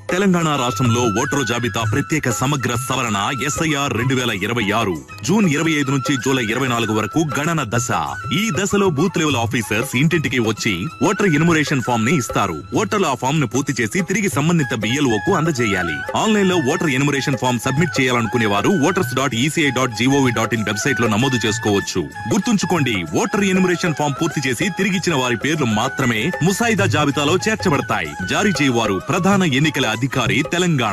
తెలంగాణ రాష్ట్రంలో ఓటరు జాబితా ప్రత్యేక సమగ్ర సవరణ ఎస్ఐఆర్ రెండు వేల ఇరవై ఆరు జూన్ ఇరవై ఐదు నుంచి జూలై ఇరవై నాలుగు వరకు గణన దశ ఈ దశలో బూత్ లెవెల్ ఆఫీసర్స్ ఇంటింటికి వచ్చి ఓటర్ ఎన్యుమరేషన్ ఫామ్ ని ఇస్తారు ఓటర్లు ఆ ఫామ్ ను పూర్తి చేసి తిరిగి సంబంధిత బిఎల్ఓ కు అందజేయాలి ఆన్లైన్ లో ఓటర్ ఎన్యుమరేషన్ ఫామ్ సబ్మిట్ చేయాలనుకునే వారు voters dot ECI dot GOV dot in website లో నమోదు చేసుకోవచ్చు గుర్తుంచుకోండి ఓటర్ ఎన్యుమరేషన్ ఫామ్ పూర్తి చేసి తిరిగిచ్చిన వారి పేర్లు మాత్రమే ముసాయిదా జాబితాలో చేర్చబడతాయి జారీ చేయవారు ప్రధాన ఎన్నికల అధికారి తెలంగాణ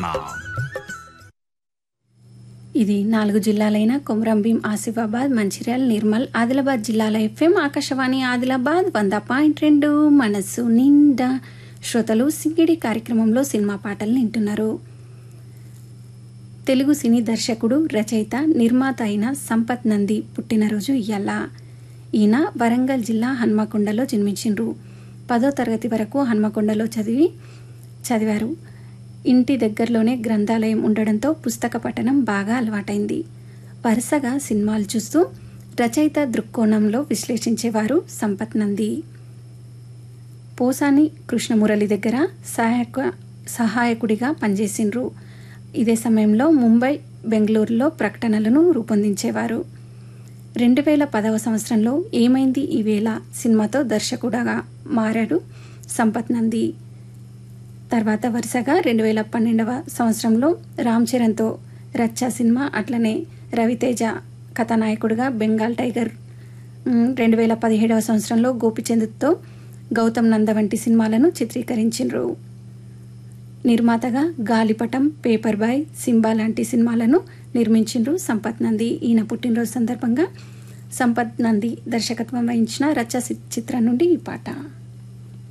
ఇది నాలుగు జిల్లాలైన కొమరంభీం ఆసిఫాబాద్ మంచిర్యాల నిర్మల్ ఆదిలాబాద్ జిల్లాల ఎఫ్ఎం ఆకాశవాణి ఆదిలాబాద్ వంద పాయింట్ రెండు మనస్సు నిండా శ్రోతలు సింగిడి కార్యక్రమంలో సినిమా పాటలు వింటున్నారు తెలుగు సినీ దర్శకుడు రచయిత నిర్మాత అయిన సంపత్ నంది పుట్టినరోజు ఇయ్యాల ఈయన వరంగల్ జిల్లా హన్మకొండలో జన్మించిండ్రు పదో తరగతి వరకు హన్మకొండలో చదివి చదివారు ఇంటి దగ్గరలోనే గ్రంథాలయం ఉండడంతో పుస్తక పఠనం బాగా అలవాటైంది వరుసగా సినిమాలు చూస్తూ రచయిత దృక్కోణంలో విశ్లేషించేవారు సంపత్ నంది పోసాని కృష్ణమురళి దగ్గర సహాయక సహాయకుడిగా పనిచేసిండ్రు ఇదే సమయంలో ముంబై బెంగళూరులో ప్రకటనలను రూపొందించేవారు రెండు వేల పదవ సంవత్సరంలో ఏమైంది ఈ వేళ సినిమాతో దర్శకుడుగా మారాడు సంపత్ నంది తర్వాత వరుసగా రెండు వేల పన్నెండవ సంవత్సరంలో రామ్ చరణ్తో రచ్చా సినిమా అట్లనే రవితేజ కథానాయకుడిగా బెంగాల్ టైగర్ మ్, రెండు వేల పదిహేడవ సంవత్సరంలో గోపిచంద్తో గౌతమ్ నంద వంటి సినిమాలను చిత్రీకరించిండ్రు నిర్మాతగా గాలిపటం పేపర్ బాయ్ సింబా లాంటి సినిమాలను నిర్మించిండ్రు సంపత్ నంది ఈయన పుట్టినరోజు సందర్భంగా సంపత్ నంది దర్శకత్వం వహించిన రచ్చ చిత్రం నుండి ఈ పాట